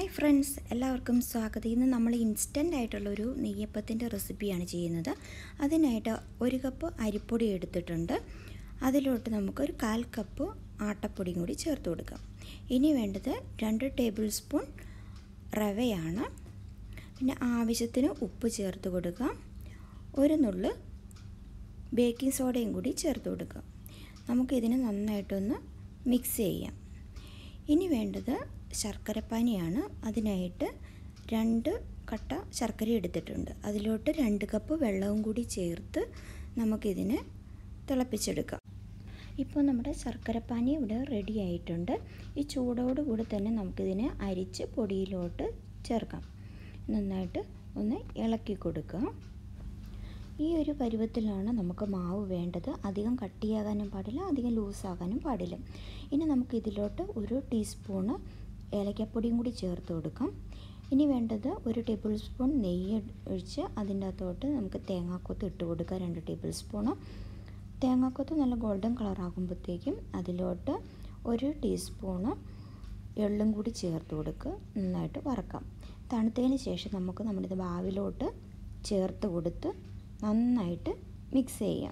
hi friends എല്ലാവർക്കും സ്വാഗതം ഇന്ന് നമ്മൾ ഇൻസ്റ്റൻ്റ് ആയിട്ടുള്ളൊരു നെയ്യപ്പത്തിൻ്റെ റെസിപ്പിയാണ് ചെയ്യുന്നത് അതിനായിട്ട് ഒരു കപ്പ് അരിപ്പൊടി എടുത്തിട്ടുണ്ട് അതിലോട്ട് നമുക്കൊരു കാൽ കപ്പ് ആട്ടപ്പൊടിയും കൂടി ചേർത്ത് കൊടുക്കാം ഇനി വേണ്ടത് രണ്ട് ടേബിൾ സ്പൂൺ റവയാണ് പിന്നെ ആവശ്യത്തിന് ഉപ്പ് ചേർത്ത് കൊടുക്കാം ഒരു നുള്ള് ബേക്കിംഗ് സോഡയും കൂടി ചേർത്ത് കൊടുക്കാം നമുക്കിതിനെ നന്നായിട്ടൊന്ന് മിക്സ് ചെയ്യാം ഇനി വേണ്ടത് ശർക്കരപ്പാനിയാണ് അതിനായിട്ട് രണ്ട് കട്ട ശർക്കര എടുത്തിട്ടുണ്ട് അതിലോട്ട് രണ്ട് കപ്പ് വെള്ളവും കൂടി ചേർത്ത് നമുക്കിതിനെ തിളപ്പിച്ചെടുക്കാം ഇപ്പോൾ നമ്മുടെ ശർക്കരപ്പാനി ഇവിടെ റെഡി ആയിട്ടുണ്ട് ഈ ചൂടോടുകൂടി തന്നെ നമുക്കിതിനെ അരിച്ച് പൊടിയിലോട്ട് ചേർക്കാം നന്നായിട്ട് ഒന്ന് ഇളക്കി കൊടുക്കുക ഈ ഒരു പരുവത്തിലാണ് നമുക്ക് മാവ് വേണ്ടത് അധികം കട്ടിയാകാനും പാടില്ല അധികം ലൂസാകാനും പാടില്ല ഇനി നമുക്ക് ഇതിലോട്ട് ഒരു ടീസ്പൂണ് ഏലക്കപ്പൊടിയും കൂടി ചേർത്ത് കൊടുക്കാം ഇനി വേണ്ടത് ഒരു ടേബിൾ സ്പൂൺ നെയ്യ് ഒഴിച്ച് അതിൻ്റെ അകത്തോട്ട് നമുക്ക് തേങ്ങാക്കൊത്ത് ഇട്ട് കൊടുക്കുക രണ്ട് ടേബിൾ സ്പൂണ് തേങ്ങാക്കൊത്ത് നല്ല ഗോൾഡൻ കളർ ആകുമ്പോഴത്തേക്കും അതിലോട്ട് ഒരു ടീസ്പൂണ് എള്ളും കൂടി ചേർത്ത് കൊടുക്കുക നന്നായിട്ട് വറക്കാം തണുത്തതിന് ശേഷം നമുക്ക് നമ്മുടെ ഇത് മാവിലോട്ട് ചേർത്ത് കൊടുത്ത് നന്നായിട്ട് മിക്സ് ചെയ്യാം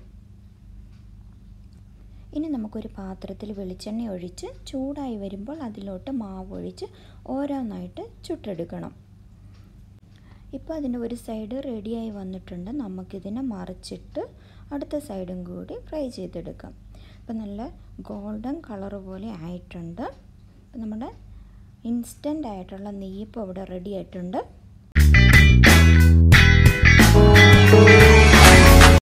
ഇനി നമുക്കൊരു പാത്രത്തിൽ വെളിച്ചെണ്ണ ഒഴിച്ച് ചൂടായി വരുമ്പോൾ അതിലോട്ട് മാവ് ഒഴിച്ച് ഓരോന്നായിട്ട് ചുട്ടെടുക്കണം ഇപ്പോൾ അതിൻ്റെ ഒരു സൈഡ് റെഡിയായി വന്നിട്ടുണ്ട് നമുക്കിതിനെ മറിച്ചിട്ട് അടുത്ത സൈഡും കൂടി ഫ്രൈ ചെയ്തെടുക്കാം അപ്പോൾ നല്ല ഗോൾഡൻ കളർ പോലെ ആയിട്ടുണ്ട് അപ്പോൾ നമ്മുടെ ഇൻസ്റ്റൻ്റ് ആയിട്ടുള്ള നെയ്യപ്പം ഇവിടെ റെഡി ആയിട്ടുണ്ട്